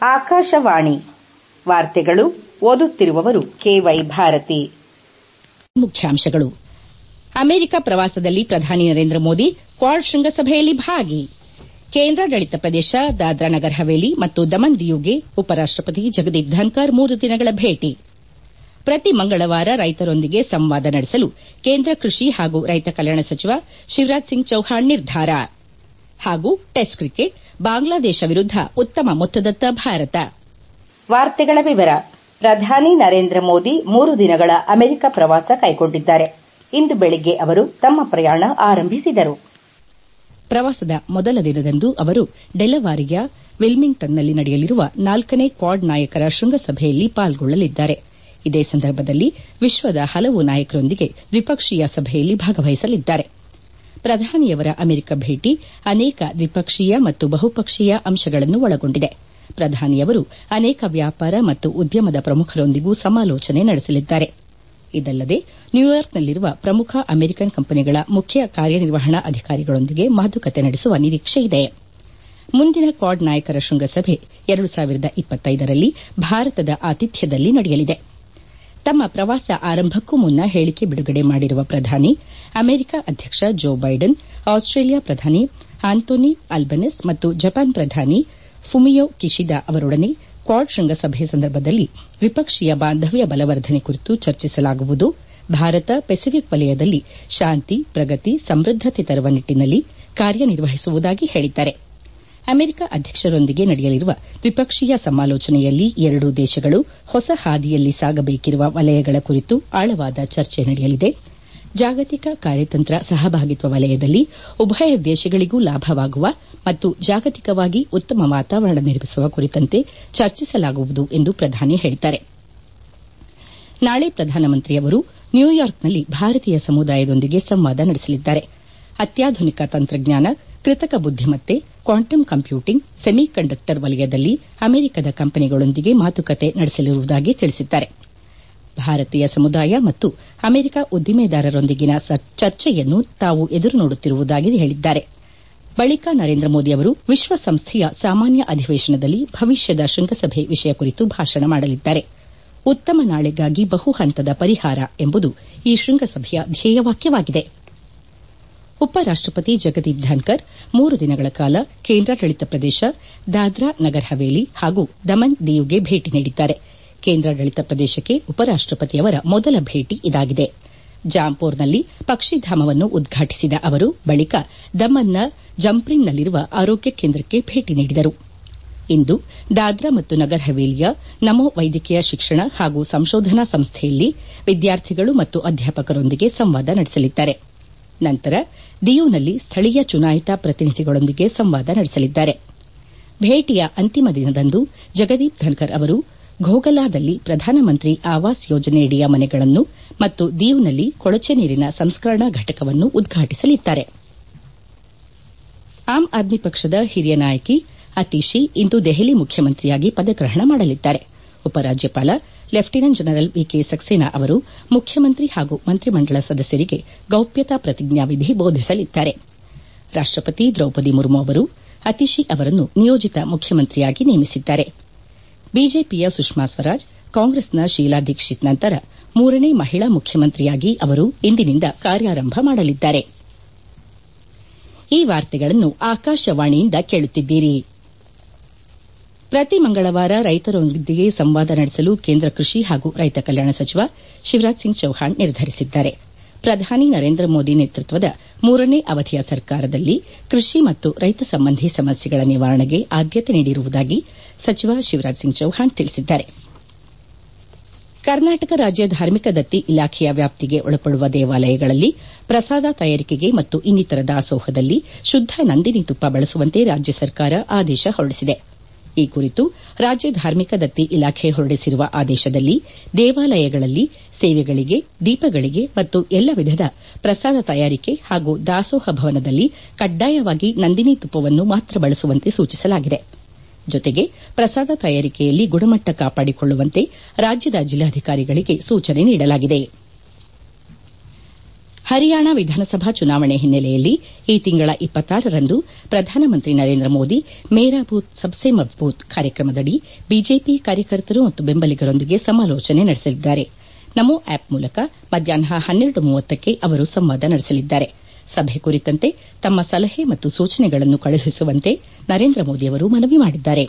ಆಕಾಶವಾಣಿ ವಾರ್ತೆಗಳು ಓದುತ್ತಿರುವವರು ಕೆವೈ ಭಾರತಿ ಮುಖ್ಯಾಂಶಗಳು ಅಮೆರಿಕ ಪ್ರವಾಸದಲ್ಲಿ ಪ್ರಧಾನಿ ನರೇಂದ್ರ ಮೋದಿ ಕ್ವಾಡ್ ಶೃಂಗಸಭೆಯಲ್ಲಿ ಭಾಗಿ ಕೇಂದ್ರಾಡಳಿತ ಪ್ರದೇಶ ದಾದ್ರಾ ನಗರ್ ಹವೇಲಿ ಮತ್ತು ದಮನ್ ದಿಯುಗೆ ಉಪರಾಷ್ಟಪತಿ ಜಗದೀಪ್ ಧನ್ಕರ್ ಮೂರು ದಿನಗಳ ಭೇಟಿ ಪ್ರತಿ ಮಂಗಳವಾರ ರೈತರೊಂದಿಗೆ ಸಂವಾದ ನಡೆಸಲು ಕೇಂದ್ರ ಕೃಷಿ ಹಾಗೂ ರೈತ ಕಲ್ಯಾಣ ಸಚಿವ ಶಿವರಾಜ್ ಸಿಂಗ್ ಚೌಹಾಣ್ ನಿರ್ಧಾರ ಹಾಗೂ ಟೆಸ್ಟ್ ಕ್ರಿಕೆಟ್ ಬಾಂಗ್ಲಾದೇಶ ವಿರುದ್ದ ಉತ್ತಮ ಮೊತ್ತದತ್ತ ಭಾರತ ವಾರ್ತೆಗಳ ವಿವರ ಪ್ರಧಾನಿ ನರೇಂದ್ರ ಮೋದಿ ಮೂರು ದಿನಗಳ ಅಮೆರಿಕ ಪ್ರವಾಸ ಕೈಗೊಂಡಿದ್ದಾರೆ ಇಂದು ಬೆಳಿಗ್ಗೆ ಅವರು ತಮ್ಮ ಪ್ರಯಾಣ ಆರಂಭಿಸಿದರು ಪ್ರವಾಸದ ಮೊದಲ ದಿನದಂದು ಅವರು ಡೆಲವಾರಿಯ ವಿಲ್ಮಿಂಗ್ಟನ್ನಲ್ಲಿ ನಡೆಯಲಿರುವ ನಾಲ್ಕನೇ ಕ್ವಾಡ್ ನಾಯಕರ ಶೃಂಗಸಭೆಯಲ್ಲಿ ಪಾಲ್ಗೊಳ್ಳಲಿದ್ದಾರೆ ಇದೇ ಸಂದರ್ಭದಲ್ಲಿ ವಿಶ್ವದ ಹಲವು ನಾಯಕರೊಂದಿಗೆ ದ್ವಿಪಕ್ಷೀಯ ಸಭೆಯಲ್ಲಿ ಭಾಗವಹಿಸಲಿದ್ದಾರೆ ಪ್ರಧಾನಿಯವರ ಅಮೆರಿಕ ಭೇಟಿ ಅನೇಕ ದ್ವಿಪಕ್ಷೀಯ ಮತ್ತು ಬಹುಪಕ್ಷೀಯ ಅಂಶಗಳನ್ನು ಒಳಗೊಂಡಿದೆ ಪ್ರಧಾನಿಯವರು ಅನೇಕ ವ್ಯಾಪಾರ ಮತ್ತು ಉದ್ಯಮದ ಪ್ರಮುಖರೊಂದಿಗೂ ಸಮಾಲೋಚನೆ ನಡೆಸಲಿದ್ದಾರೆ ಇದಲ್ಲದೆ ನ್ಯೂಯಾರ್ಕ್ನಲ್ಲಿರುವ ಪ್ರಮುಖ ಅಮೆರಿಕನ್ ಕಂಪನಿಗಳ ಮುಖ್ಯ ಕಾರ್ಯನಿರ್ವಹಣಾ ಅಧಿಕಾರಿಗಳೊಂದಿಗೆ ಮಾತುಕತೆ ನಡೆಸುವ ನಿರೀಕ್ಷೆಯಿದೆ ಮುಂದಿನ ಕ್ವಾಡ್ ನಾಯಕರ ಶೃಂಗಸಭೆ ಎರಡು ಸಾವಿರದ ಇಪ್ಪತ್ತೈದರಲ್ಲಿ ಭಾರತದ ಆತಿಥ್ಯದಲ್ಲಿ ನಡೆಯಲಿದೆ ತಮ್ಮ ಪ್ರವಾಸ ಆರಂಭಕ್ಕೂ ಮುನ್ನ ಹೇಳಿಕೆ ಬಿಡುಗಡೆ ಮಾಡಿರುವ ಪ್ರಧಾನಿ ಅಮೆರಿಕ ಅಧ್ಯಕ್ಷ ಜೋ ಬೈಡನ್ ಆಸ್ಟ್ರೇಲಿಯಾ ಪ್ರಧಾನಿ ಆಂಟೋನಿ ಅಲ್ಬನೆಸ್ ಮತ್ತು ಜಪಾನ್ ಪ್ರಧಾನಿ ಫುಮಿಯೋ ಕಿಶಿದಾ ಅವರೊಡನೆ ಕ್ವಾಡ್ ಶೃಂಗಸಭೆ ಸಂದರ್ಭದಲ್ಲಿ ದ್ವಿಪಕ್ಷೀಯ ಬಾಂಧವ್ಯ ಬಲವರ್ಧನೆ ಕುರಿತು ಚರ್ಚಿಸಲಾಗುವುದು ಭಾರತ ಪೆಸಿಫಿಕ್ ವಲಯದಲ್ಲಿ ಶಾಂತಿ ಪ್ರಗತಿ ಸಮೃದ್ದತೆ ತರುವ ನಿಟ್ಟಿನಲ್ಲಿ ಕಾರ್ಯನಿರ್ವಹಿಸುವುದಾಗಿ ಹೇಳಿದ್ದಾರೆ ಅಮೆರಿಕ ಅಧ್ಯಕ್ಷರೊಂದಿಗೆ ನಡೆಯಲಿರುವ ದ್ವಿಪಕ್ಷೀಯ ಸಮಾಲೋಚನೆಯಲ್ಲಿ ಎರಡೂ ದೇಶಗಳು ಹೊಸ ಹಾದಿಯಲ್ಲಿ ಸಾಗಬೇಕಿರುವ ವಲಯಗಳ ಕುರಿತು ಆಳವಾದ ಚರ್ಚೆ ನಡೆಯಲಿದೆ ಜಾಗತಿಕ ಕಾರ್ಯತಂತ್ರ ಸಹಭಾಗಿತ್ವ ವಲಯದಲ್ಲಿ ಉಭಯ ದೇಶಗಳಿಗೂ ಲಾಭವಾಗುವ ಮತ್ತು ಜಾಗತಿಕವಾಗಿ ಉತ್ತಮ ವಾತಾವರಣ ನಿರ್ಮಿಸುವ ಕುರಿತಂತೆ ಚರ್ಚಿಸಲಾಗುವುದು ಎಂದು ಪ್ರಧಾನಿ ಹೇಳಿದ್ದಾರೆ ನಾಳೆ ಪ್ರಧಾನಮಂತ್ರಿಯವರು ನ್ಯೂಯಾರ್ಕ್ನಲ್ಲಿ ಭಾರತೀಯ ಸಮುದಾಯದೊಂದಿಗೆ ಸಂವಾದ ನಡೆಸಲಿದ್ದಾರೆ ಅತ್ಯಾಧುನಿಕ ತಂತ್ರಜ್ಞಾನ ಕೃತಕ ಬುದ್ದಿಮತ್ತೆ ಕ್ವಾಂಟಮ್ ಕಂಪ್ಯೂಟಿಂಗ್ ಸೆಮಿ ಕಂಡಕ್ಟರ್ ವಲಯದಲ್ಲಿ ಅಮೆರಿಕದ ಕಂಪನಿಗಳೊಂದಿಗೆ ಮಾತುಕತೆ ನಡೆಸಲಿರುವುದಾಗಿ ತಿಳಿಸಿದ್ದಾರೆ ಭಾರತೀಯ ಸಮುದಾಯ ಮತ್ತು ಅಮೆರಿಕ ಉದ್ದಿಮೆದಾರರೊಂದಿಗಿನ ಚರ್ಚೆಯನ್ನು ತಾವು ಎದುರು ನೋಡುತ್ತಿರುವುದಾಗಿ ಹೇಳಿದ್ದಾರೆ ಬಳಿಕ ನರೇಂದ್ರ ಮೋದಿ ಅವರು ವಿಶ್ವಸಂಸ್ಥೆಯ ಸಾಮಾನ್ಯ ಅಧಿವೇಶನದಲ್ಲಿ ಭವಿಷ್ಯದ ಶೃಂಗಸಭೆ ವಿಷಯ ಕುರಿತು ಭಾಷಣ ಮಾಡಲಿದ್ದಾರೆ ಉತ್ತಮ ನಾಳೆಗಾಗಿ ಬಹು ಹಂತದ ಪರಿಹಾರ ಎಂಬುದು ಈ ಶೃಂಗಸಭೆಯ ಧ್ಯೇಯವಾಕ್ಯವಾಗಿದೆ ಉಪರಾಷ್ಟಪತಿ ಜಗದೀಪ್ ಧನ್ಕರ್ ಮೂರು ದಿನಗಳ ಕಾಲ ಕೇಂದ್ರಾಡಳಿತ ಪ್ರದೇಶ ದಾದ್ರಾ ನಗರ್ ಹವೇಲಿ ಹಾಗೂ ದಮನ್ ದಿಯುಗೆ ಭೇಟಿ ನೀಡಿದ್ದಾರೆ ಕೇಂದ್ರಾಡಳಿತ ಪ್ರದೇಶಕ್ಕೆ ಉಪರಾಷ್ಟಪತಿಯವರ ಮೊದಲ ಭೇಟಿ ಇದಾಗಿದೆ ಜಾಂಪೋರ್ನಲ್ಲಿ ಪಕ್ಷಿಧಾಮವನ್ನು ಉದ್ಘಾಟಿಸಿದ ಅವರು ಬಳಿಕ ದಮನ್ನ ಜಂಪ್ರಿಂಗ್ನಲ್ಲಿರುವ ಆರೋಗ್ಯ ಕೇಂದ್ರಕ್ಕೆ ಭೇಟಿ ನೀಡಿದರು ಇಂದು ದಾದ್ರಾ ಮತ್ತು ನಗರ್ ಹವೇಲಿಯ ನಮೋ ವೈದ್ಯಕೀಯ ಶಿಕ್ಷಣ ಹಾಗೂ ಸಂಶೋಧನಾ ಸಂಸ್ಥೆಯಲ್ಲಿ ವಿದ್ಯಾರ್ಥಿಗಳು ಮತ್ತು ಅಧ್ಯಾಪಕರೊಂದಿಗೆ ಸಂವಾದ ನಡೆಸಲಿದ್ದಾರೆ ನಂತರ ದಿಯುನಲ್ಲಿ ಸ್ಥಳೀಯ ಚುನಾಯಿತ ಪ್ರತಿನಿಧಿಗಳೊಂದಿಗೆ ಸಂವಾದ ನಡೆಸಲಿದ್ದಾರೆ ಭೇಟಿಯ ಅಂತಿಮ ದಿನದಂದು ಜಗದೀಪ್ ಧನ್ಕರ್ ಅವರು ಘೋಗಲಾದಲ್ಲಿ ಪ್ರಧಾನಮಂತ್ರಿ ಆವಾಸ್ ಯೋಜನೆಯಡಿಯ ಮನೆಗಳನ್ನು ಮತ್ತು ದಿಯುನಲ್ಲಿ ಕೊಳಚೆ ನೀರಿನ ಸಂಸ್ಕರಣಾ ಘಟಕವನ್ನು ಉದ್ಘಾಟಿಸಲಿದ್ದಾರೆ ಆಮ್ ಆದ್ಮಿ ಪಕ್ಷದ ಹಿರಿಯ ನಾಯಕಿ ಅತಿಶಿ ಇಂದು ದೆಹಲಿ ಮುಖ್ಯಮಂತ್ರಿಯಾಗಿ ಪದಗ್ರಹಣ ಮಾಡಲಿದ್ದಾರೆ ಉಪರಾಜ್ಯಪಾಲ ಲೆಫ್ಟಿನೆಂಟ್ ಜನರಲ್ ವಿಕೆ ಸಕ್ಸೇನಾ ಅವರು ಮುಖ್ಯಮಂತ್ರಿ ಹಾಗೂ ಮಂತ್ರಿಮಂಡಲ ಸದಸ್ಯರಿಗೆ ಗೌಪ್ಯತಾ ಪ್ರತಿಜ್ಞಾವಿಧಿ ಬೋಧಿಸಲಿದ್ದಾರೆ ರಾಷ್ಟಪತಿ ದ್ರೌಪದಿ ಮುರ್ಮು ಅವರು ಅತಿಶಿ ಅವರನ್ನು ನಿಯೋಜಿತ ಮುಖ್ಯಮಂತ್ರಿಯಾಗಿ ನೇಮಿಸಿದ್ದಾರೆ ಬಿಜೆಪಿಯ ಸುಷ್ಮಾ ಸ್ವರಾಜ್ ಕಾಂಗ್ರೆಸ್ನ ಶೀಲಾ ದೀಕ್ಷಿತ್ ನಂತರ ಮೂರನೇ ಮಹಿಳಾ ಮುಖ್ಯಮಂತ್ರಿಯಾಗಿ ಅವರು ಇಂದಿನಿಂದ ಕಾರ್ಯಾರಂಭ ಮಾಡಲಿದ್ದಾರೆ ಈ ವಾರ್ತೆಗಳನ್ನು ಆಕಾಶವಾಣಿಯಿಂದ ಕೇಳುತ್ತಿದ್ದೀರಿ ಪ್ರತಿ ಮಂಗಳವಾರ ರೈತರೊಂದಿಗೆ ಸಂವಾದ ನಡೆಸಲು ಕೇಂದ್ರ ಕೃಷಿ ಹಾಗೂ ರೈತ ಕಲ್ಯಾಣ ಸಚಿವ ಶಿವರಾಜ್ ಸಿಂಗ್ ಚೌಹಾಣ್ ನಿರ್ಧರಿಸಿದ್ದಾರೆ ಪ್ರಧಾನಿ ನರೇಂದ್ರ ಮೋದಿ ನೇತೃತ್ವದ ಮೂರನೇ ಅವಧಿಯ ಸರ್ಕಾರದಲ್ಲಿ ಕೃಷಿ ಮತ್ತು ರೈತ ಸಂಬಂಧಿ ಸಮಸ್ಯೆಗಳ ನಿವಾರಣೆಗೆ ಆದ್ಯತೆ ನೀಡಿರುವುದಾಗಿ ಸಚಿವ ಶಿವರಾಜ್ ಸಿಂಗ್ ಚೌಹಾಣ್ ತಿಳಿಸಿದ್ದಾರೆ ಕರ್ನಾಟಕ ರಾಜ್ಯ ಧಾರ್ಮಿಕ ದತ್ತಿ ಇಲಾಖೆಯ ವ್ಯಾಪ್ತಿಗೆ ಒಳಪಡುವ ದೇವಾಲಯಗಳಲ್ಲಿ ಪ್ರಸಾದ ತಯಾರಿಕೆಗೆ ಮತ್ತು ಇನ್ನಿತರ ದಾಸೋಹದಲ್ಲಿ ಶುದ್ದ ನಂದಿನಿ ತುಪ್ಪ ಬಳಸುವಂತೆ ರಾಜ್ಯ ಸರ್ಕಾರ ಆದೇಶ ಹೊರಡಿಸಿದೆ ಈ ಕುರಿತು ರಾಜ್ಯ ಧಾರ್ಮಿಕ ದತ್ತಿ ಇಲಾಖೆ ಹೊರಡಿಸಿರುವ ಆದೇಶದಲ್ಲಿ ದೇವಾಲಯಗಳಲ್ಲಿ ಸೇವೆಗಳಿಗೆ ದೀಪಗಳಿಗೆ ಮತ್ತು ಎಲ್ಲ ವಿಧದ ಪ್ರಸಾದ ತಯಾರಿಕೆ ಹಾಗೂ ದಾಸೋಹ ಭವನದಲ್ಲಿ ಕಡ್ಡಾಯವಾಗಿ ನಂದಿನಿ ತುಪ್ಪವನ್ನು ಮಾತ್ರ ಬಳಸುವಂತೆ ಸೂಚಿಸಲಾಗಿದೆ ಜೊತೆಗೆ ಪ್ರಸಾದ ತಯಾರಿಕೆಯಲ್ಲಿ ಗುಣಮಟ್ಟ ಕಾಪಾಡಿಕೊಳ್ಳುವಂತೆ ರಾಜ್ಯದ ಜಿಲ್ಲಾಧಿಕಾರಿಗಳಿಗೆ ಸೂಚನೆ ನೀಡಲಾಗಿದೆ ಹರಿಯಾಣ ವಿಧಾನಸಭಾ ಚುನಾವಣೆ ಹಿನ್ನೆಲೆಯಲ್ಲಿ ಈ ತಿಂಗಳ ರಂದು ಪ್ರಧಾನಮಂತ್ರಿ ನರೇಂದ್ರ ಮೋದಿ ಮೇರಾ ಬೂತ್ ಸಬ್ಸೆ ಮಜ್ಬೂತ್ ಕಾರ್ಯಕ್ರಮದಡಿ ಬಿಜೆಪಿ ಕಾರ್ಯಕರ್ತರು ಮತ್ತು ಬೆಂಬಲಿಗರೊಂದಿಗೆ ಸಮಾಲೋಚನೆ ನಡೆಸಲಿದ್ದಾರೆ ನಮೋ ಆಪ್ ಮೂಲಕ ಮಧ್ಯಾಹ್ನ ಹನ್ನೆರಡು ಮೂವತ್ತಕ್ಕೆ ಅವರು ಸಂವಾದ ನಡೆಸಲಿದ್ದಾರೆ ಸಭೆ ಕುರಿತಂತೆ ತಮ್ಮ ಸಲಹೆ ಮತ್ತು ಸೂಚನೆಗಳನ್ನು ಕಳುಹಿಸುವಂತೆ ನರೇಂದ್ರ ಮೋದಿ ಅವರು ಮನವಿ ಮಾಡಿದ್ದಾರೆ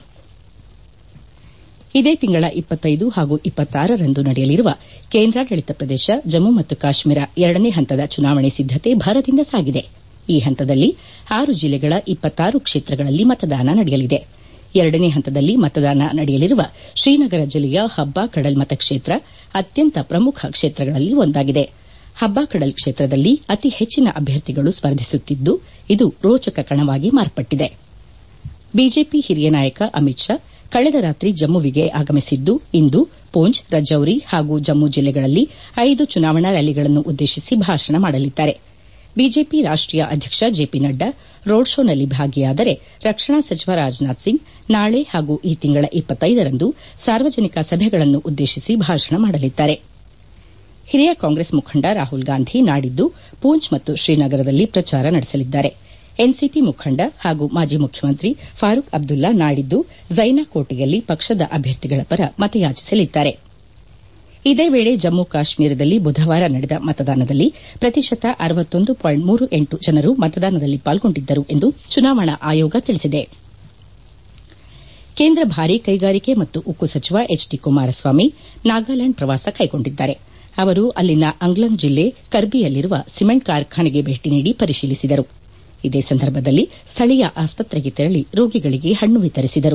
ಇದೇ ತಿಂಗಳ ಹಾಗೂ ರಂದು ನಡೆಯಲಿರುವ ಕೇಂದ್ರಾಡಳಿತ ಪ್ರದೇಶ ಜಮ್ಮು ಮತ್ತು ಕಾಶ್ಮೀರ ಎರಡನೇ ಹಂತದ ಚುನಾವಣೆ ಸಿದ್ದತೆ ಭರದಿಂದ ಸಾಗಿದೆ ಈ ಹಂತದಲ್ಲಿ ಆರು ಜಿಲ್ಲೆಗಳ ಕ್ಷೇತ್ರಗಳಲ್ಲಿ ಮತದಾನ ನಡೆಯಲಿದೆ ಎರಡನೇ ಹಂತದಲ್ಲಿ ಮತದಾನ ನಡೆಯಲಿರುವ ಶ್ರೀನಗರ ಜಿಲ್ಲೆಯ ಹಬ್ಬ ಕಡಲ್ ಮತಕ್ಷೇತ್ರ ಅತ್ಯಂತ ಪ್ರಮುಖ ಕ್ಷೇತ್ರಗಳಲ್ಲಿ ಒಂದಾಗಿದೆ ಹಬ್ಬ ಕಡಲ್ ಕ್ಷೇತ್ರದಲ್ಲಿ ಅತಿ ಹೆಚ್ಚಿನ ಅಭ್ಯರ್ಥಿಗಳು ಸ್ಪರ್ಧಿಸುತ್ತಿದ್ದು ಇದು ರೋಚಕ ಕಣವಾಗಿ ಮಾರ್ಪಟ್ಟಿದೆ ಬಿಜೆಪಿ ಹಿರಿಯ ನಾಯಕ ಅಮಿತ್ ಶಾ ಕಳೆದ ರಾತ್ರಿ ಜಮ್ಮುವಿಗೆ ಆಗಮಿಸಿದ್ದು ಇಂದು ಪೂಂಚ್ ರಜೌರಿ ಹಾಗೂ ಜಮ್ಮು ಜಿಲ್ಲೆಗಳಲ್ಲಿ ಐದು ಚುನಾವಣಾ ರ್ಯಾಲಿಗಳನ್ನು ಉದ್ದೇಶಿಸಿ ಭಾಷಣ ಮಾಡಲಿದ್ದಾರೆ ಬಿಜೆಪಿ ರಾಷ್ಟೀಯ ಅಧ್ಯಕ್ಷ ಜೆಪಿ ನಡ್ಡಾ ರೋಡ್ ಶೋನಲ್ಲಿ ಭಾಗಿಯಾದರೆ ರಕ್ಷಣಾ ಸಚಿವ ರಾಜನಾಥ್ ಸಿಂಗ್ ನಾಳೆ ಹಾಗೂ ಈ ತಿಂಗಳ ರಂದು ಸಾರ್ವಜನಿಕ ಸಭೆಗಳನ್ನು ಉದ್ದೇಶಿಸಿ ಭಾಷಣ ಮಾಡಲಿದ್ದಾರೆ ಹಿರಿಯ ಕಾಂಗ್ರೆಸ್ ಮುಖಂಡ ರಾಹುಲ್ ಗಾಂಧಿ ನಾಡಿದ್ದು ಪೂಂಚ್ ಮತ್ತು ಶ್ರೀನಗರದಲ್ಲಿ ಪ್ರಚಾರ ನಡೆಸಲಿದ್ದಾರೆ ಎನ್ಸಿಪಿ ಮುಖಂಡ ಹಾಗೂ ಮಾಜಿ ಮುಖ್ಯಮಂತ್ರಿ ಫಾರೂಕ್ ಅಬ್ದುಲ್ಲಾ ನಾಡಿದ್ದು ಝೈನಾಕೋಟೆಯಲ್ಲಿ ಪಕ್ಷದ ಅಭ್ಯರ್ಥಿಗಳ ಪರ ಮತಯಾಚಿಸಲಿದ್ದಾರೆ ಇದೇ ವೇಳೆ ಜಮ್ಮು ಕಾಶ್ಮೀರದಲ್ಲಿ ಬುಧವಾರ ನಡೆದ ಮತದಾನದಲ್ಲಿ ಪ್ರತಿಶತ ಜನರು ಮತದಾನದಲ್ಲಿ ಪಾಲ್ಗೊಂಡಿದ್ದರು ಎಂದು ಚುನಾವಣಾ ಆಯೋಗ ತಿಳಿಸಿದೆ ಕೇಂದ್ರ ಭಾರೀ ಕೈಗಾರಿಕೆ ಮತ್ತು ಉಕ್ಕು ಸಚಿವ ಎಚ್ ಡಿ ಕುಮಾರಸ್ವಾಮಿ ನಾಗಾಲ್ಯಾಂಡ್ ಪ್ರವಾಸ ಕೈಗೊಂಡಿದ್ದಾರೆ ಅವರು ಅಲ್ಲಿನ ಅಂಗ್ಲಂಗ್ ಜಿಲ್ಲೆ ಕರ್ಬಿಯಲ್ಲಿರುವ ಸಿಮೆಂಟ್ ಕಾರ್ಖಾನೆಗೆ ಭೇಟಿ ನೀಡಿ ಪರಿಶೀಲಿಸಿದರು ಇದೇ ಸಂದರ್ಭದಲ್ಲಿ ಸ್ಥಳೀಯ ಆಸ್ಪತ್ರೆಗೆ ತೆರಳಿ ರೋಗಿಗಳಿಗೆ ಹಣ್ಣು ವಿತರಿಸಿದರು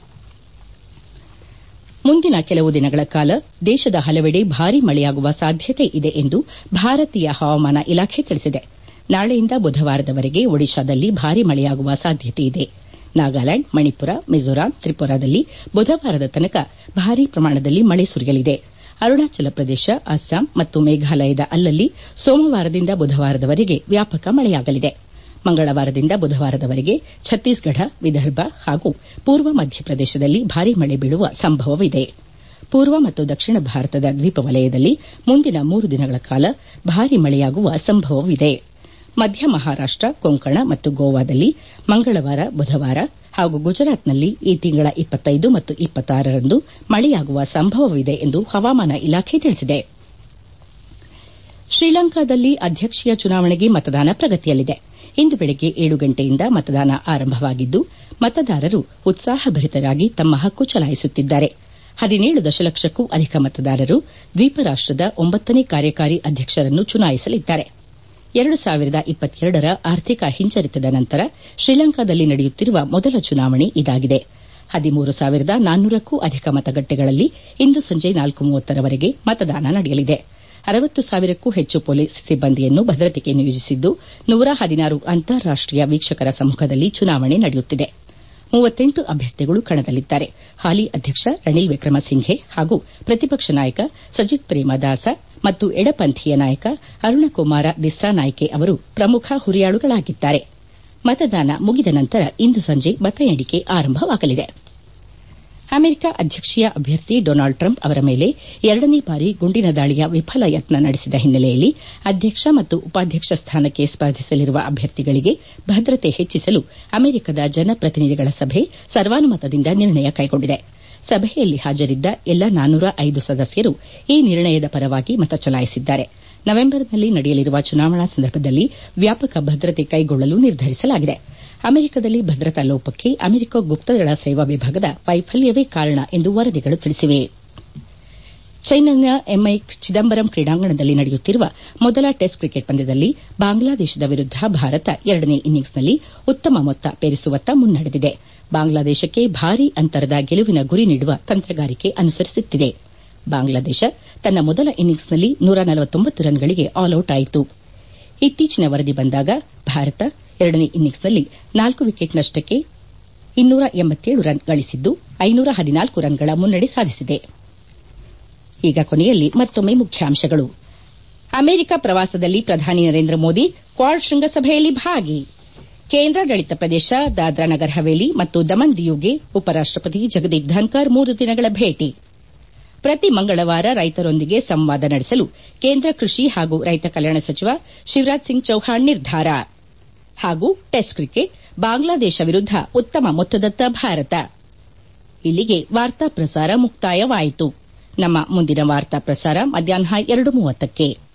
ಮುಂದಿನ ಕೆಲವು ದಿನಗಳ ಕಾಲ ದೇಶದ ಹಲವೆಡೆ ಭಾರೀ ಮಳೆಯಾಗುವ ಸಾಧ್ಯತೆ ಇದೆ ಎಂದು ಭಾರತೀಯ ಹವಾಮಾನ ಇಲಾಖೆ ತಿಳಿಸಿದೆ ನಾಳೆಯಿಂದ ಬುಧವಾರದವರೆಗೆ ಒಡಿಶಾದಲ್ಲಿ ಭಾರೀ ಮಳೆಯಾಗುವ ಸಾಧ್ಯತೆಯಿದೆ ನಾಗಾಲ್ಯಾಂಡ್ ಮಣಿಪುರ ಮಿಜೋರಾಂ ತ್ರಿಪುರಾದಲ್ಲಿ ಬುಧವಾರದ ತನಕ ಭಾರೀ ಪ್ರಮಾಣದಲ್ಲಿ ಮಳೆ ಸುರಿಯಲಿದೆ ಅರುಣಾಚಲ ಪ್ರದೇಶ ಅಸ್ಸಾಂ ಮತ್ತು ಮೇಘಾಲಯದ ಅಲ್ಲಲ್ಲಿ ಸೋಮವಾರದಿಂದ ಬುಧವಾರದವರೆಗೆ ವ್ಯಾಪಕ ಮಳೆಯಾಗಲಿದೆ ಮಂಗಳವಾರದಿಂದ ಬುಧವಾರದವರೆಗೆ ಛತ್ತೀಸ್ಗಢ ವಿದರ್ಭ ಹಾಗೂ ಪೂರ್ವ ಮಧ್ಯಪ್ರದೇಶದಲ್ಲಿ ಭಾರೀ ಮಳೆ ಬೀಳುವ ಸಂಭವವಿದೆ ಪೂರ್ವ ಮತ್ತು ದಕ್ಷಿಣ ಭಾರತದ ದ್ವೀಪ ವಲಯದಲ್ಲಿ ಮುಂದಿನ ಮೂರು ದಿನಗಳ ಕಾಲ ಭಾರೀ ಮಳೆಯಾಗುವ ಸಂಭವವಿದೆ ಮಧ್ಯ ಮಹಾರಾಷ್ಟ ಕೊಂಕಣ ಮತ್ತು ಗೋವಾದಲ್ಲಿ ಮಂಗಳವಾರ ಬುಧವಾರ ಹಾಗೂ ಗುಜರಾತ್ನಲ್ಲಿ ಈ ತಿಂಗಳ ಮತ್ತು ರಂದು ಮಳೆಯಾಗುವ ಸಂಭವವಿದೆ ಎಂದು ಹವಾಮಾನ ಇಲಾಖೆ ತಿಳಿಸಿದೆ ಶ್ರೀಲಂಕಾದಲ್ಲಿ ಅಧ್ಯಕ್ಷೀಯ ಚುನಾವಣೆಗೆ ಮತದಾನ ಪ್ರಗತಿಯಲ್ಲಿದೆ ಇಂದು ಬೆಳಗ್ಗೆ ಏಳು ಗಂಟೆಯಿಂದ ಮತದಾನ ಆರಂಭವಾಗಿದ್ದು ಮತದಾರರು ಉತ್ಸಾಹಭರಿತರಾಗಿ ತಮ್ಮ ಹಕ್ಕು ಚಲಾಯಿಸುತ್ತಿದ್ದಾರೆ ಹದಿನೇಳು ದಶಲಕ್ಷಕ್ಕೂ ಅಧಿಕ ಮತದಾರರು ದ್ವೀಪ ರಾಷ್ಟದ ಒಂಬತ್ತನೇ ಕಾರ್ಯಕಾರಿ ಅಧ್ಯಕ್ಷರನ್ನು ಚುನಾಯಿಸಲಿದ್ದಾರೆ ಎರಡು ಸಾವಿರದ ಇಪ್ಪತ್ತೆರಡರ ಆರ್ಥಿಕ ಹಿಂಜರಿತದ ನಂತರ ಶ್ರೀಲಂಕಾದಲ್ಲಿ ನಡೆಯುತ್ತಿರುವ ಮೊದಲ ಚುನಾವಣೆ ಇದಾಗಿದೆ ಹದಿಮೂರು ಸಾವಿರದ ನಾನ್ನೂರಕ್ಕೂ ಅಧಿಕ ಮತಗಟ್ಟೆಗಳಲ್ಲಿ ಇಂದು ಸಂಜೆ ನಾಲ್ಕು ಮೂವತ್ತರವರೆಗೆ ಮತದಾನ ನಡೆಯಲಿದೆ ಅರವತ್ತು ಸಾವಿರಕ್ಕೂ ಹೆಚ್ಚು ಪೊಲೀಸ್ ಸಿಬ್ಬಂದಿಯನ್ನು ಭದ್ರತೆಗೆ ನಿಯೋಜಿಸಿದ್ದು ನೂರ ಹದಿನಾರು ಅಂತಾರಾಷ್ಟೀಯ ವೀಕ್ಷಕರ ಸಮ್ಮಖದಲ್ಲಿ ಚುನಾವಣೆ ನಡೆಯುತ್ತಿದೆ ಮೂವತ್ತೆಂಟು ಅಭ್ಯರ್ಥಿಗಳು ಕಣದಲ್ಲಿದ್ದಾರೆ ಹಾಲಿ ಅಧ್ಯಕ್ಷ ರಣಿಲ್ ವಿಕ್ರಮಸಿಂಘೆ ಹಾಗೂ ಪ್ರತಿಪಕ್ಷ ನಾಯಕ ಸಜಿತ್ ಪ್ರೇಮದಾಸ ಮತ್ತು ಎಡಪಂಥೀಯ ನಾಯಕ ಅರುಣಕುಮಾರ ದಿಸ್ಸಾನಾಯ್ಕೆ ಅವರು ಪ್ರಮುಖ ಹುರಿಯಾಳುಗಳಾಗಿದ್ದಾರೆ ಮತದಾನ ಮುಗಿದ ನಂತರ ಇಂದು ಸಂಜೆ ಮತ ಎಣಿಕೆ ಆರಂಭವಾಗಲಿದೆ ಅಮೆರಿಕ ಅಧ್ಯಕ್ಷೀಯ ಅಭ್ಯರ್ಥಿ ಡೊನಾಲ್ಡ್ ಟ್ರಂಪ್ ಅವರ ಮೇಲೆ ಎರಡನೇ ಬಾರಿ ಗುಂಡಿನ ದಾಳಿಯ ವಿಫಲ ಯತ್ನ ನಡೆಸಿದ ಹಿನ್ನೆಲೆಯಲ್ಲಿ ಅಧ್ಯಕ್ಷ ಮತ್ತು ಉಪಾಧ್ಯಕ್ಷ ಸ್ಥಾನಕ್ಕೆ ಸ್ಪರ್ಧಿಸಲಿರುವ ಅಭ್ಯರ್ಥಿಗಳಿಗೆ ಭದ್ರತೆ ಹೆಚ್ಚಿಸಲು ಅಮೆರಿಕದ ಜನಪ್ರತಿನಿಧಿಗಳ ಸಭೆ ಸರ್ವಾನುಮತದಿಂದ ನಿರ್ಣಯ ಕೈಗೊಂಡಿದೆ ಸಭೆಯಲ್ಲಿ ಹಾಜರಿದ್ದ ಎಲ್ಲಾ ನಾನ್ನೂರ ಐದು ಸದಸ್ಯರು ಈ ನಿರ್ಣಯದ ಪರವಾಗಿ ಮತ ಚಲಾಯಿಸಿದ್ದಾರೆ ನವೆಂಬರ್ನಲ್ಲಿ ನಡೆಯಲಿರುವ ಚುನಾವಣಾ ಸಂದರ್ಭದಲ್ಲಿ ವ್ಯಾಪಕ ಭದ್ರತೆ ಕೈಗೊಳ್ಳಲು ನಿರ್ಧರಿಸಲಾಗಿದೆ ಅಮೆರಿಕದಲ್ಲಿ ಭದ್ರತಾ ಲೋಪಕ್ಕೆ ಅಮೆರಿಕ ಗುಪ್ತದಳ ಸೇವಾ ವಿಭಾಗದ ವೈಫಲ್ಯವೇ ಕಾರಣ ಎಂದು ವರದಿಗಳು ತಿಳಿಸಿವೆ ಚೈನಾದ ಎಂಐ ಚಿದಂಬರಂ ಕ್ರೀಡಾಂಗಣದಲ್ಲಿ ನಡೆಯುತ್ತಿರುವ ಮೊದಲ ಟೆಸ್ಟ್ ಕ್ರಿಕೆಟ್ ಪಂದ್ಯದಲ್ಲಿ ಬಾಂಗ್ಲಾದೇಶದ ವಿರುದ್ದ ಭಾರತ ಎರಡನೇ ಇನ್ನಿಂಗ್ಸ್ನಲ್ಲಿ ಉತ್ತಮ ಮೊತ್ತ ಪೇರಿಸುವತ್ತ ಮುನ್ನಡೆದಿದೆ ಬಾಂಗ್ಲಾದೇಶಕ್ಕೆ ಭಾರೀ ಅಂತರದ ಗೆಲುವಿನ ಗುರಿ ನೀಡುವ ತಂತ್ರಗಾರಿಕೆ ಅನುಸರಿಸುತ್ತಿದೆ ಬಾಂಗ್ಲಾದೇಶ ತನ್ನ ಮೊದಲ ಇನ್ನಿಂಗ್ಸ್ನಲ್ಲಿ ನೂರ ನಲವತ್ತೊಂಬತ್ತು ರನ್ಗಳಿಗೆ ಆಲ್ಔಟ್ ಆಯಿತು ಇತ್ತೀಚಿನ ವರದಿ ಬಂದಾಗ ಭಾರತ ಎರಡನೇ ಇನ್ನಿಂಗ್ಸ್ನಲ್ಲಿ ನಾಲ್ಕು ವಿಕೆಟ್ ನಷ್ಟಕ್ಕೆ ಇನ್ನೂರ ಎಂಬತ್ತೇಳು ರನ್ ಗಳಿಸಿದ್ದು ಐನೂರ ಹದಿನಾಲ್ಕು ರನ್ಗಳ ಮುನ್ನಡೆ ಸಾಧಿಸಿದೆ ಈಗ ಕೊನೆಯಲ್ಲಿ ಮತ್ತೊಮ್ಮೆ ಮುಖ್ಯಾಂಶಗಳು ಅಮೆರಿಕ ಪ್ರವಾಸದಲ್ಲಿ ಪ್ರಧಾನಿ ನರೇಂದ್ರ ಮೋದಿ ಕ್ವಾಡ್ ಶೃಂಗಸಭೆಯಲ್ಲಿ ಭಾಗಿ ಕೇಂದ್ರಾಡಳಿತ ಪ್ರದೇಶ ದಾದ್ರಾ ನಗರ್ ಹವೇಲಿ ಮತ್ತು ದಮನ್ ದಿಯುಗೆ ಉಪರಾಷ್ಟಪತಿ ಜಗದೀಪ್ ಧನ್ಕರ್ ಮೂರು ದಿನಗಳ ಭೇಟಿ ಪ್ರತಿ ಮಂಗಳವಾರ ರೈತರೊಂದಿಗೆ ಸಂವಾದ ನಡೆಸಲು ಕೇಂದ್ರ ಕೃಷಿ ಹಾಗೂ ರೈತ ಕಲ್ಯಾಣ ಸಚಿವ ಶಿವರಾಜ್ ಸಿಂಗ್ ಚೌಹಾಣ್ ನಿರ್ಧಾರ ಹಾಗೂ ಟೆಸ್ಟ್ ಕ್ರಿಕೆಟ್ ಬಾಂಗ್ಲಾದೇಶ ವಿರುದ್ಧ ಉತ್ತಮ ಮೊತ್ತದತ್ತ ಭಾರತ ಇಲ್ಲಿಗೆ ವಾರ್ತಾ ಪ್ರಸಾರ ಮುಕ್ತಾಯವಾಯಿತು ನಮ್ಮ ಮುಂದಿನ ವಾರ್ತಾ ಪ್ರಸಾರ ಮಧ್ಯಾಹ್ನ ಎರಡು ಮೂವತ್ತಕ್ಕೆ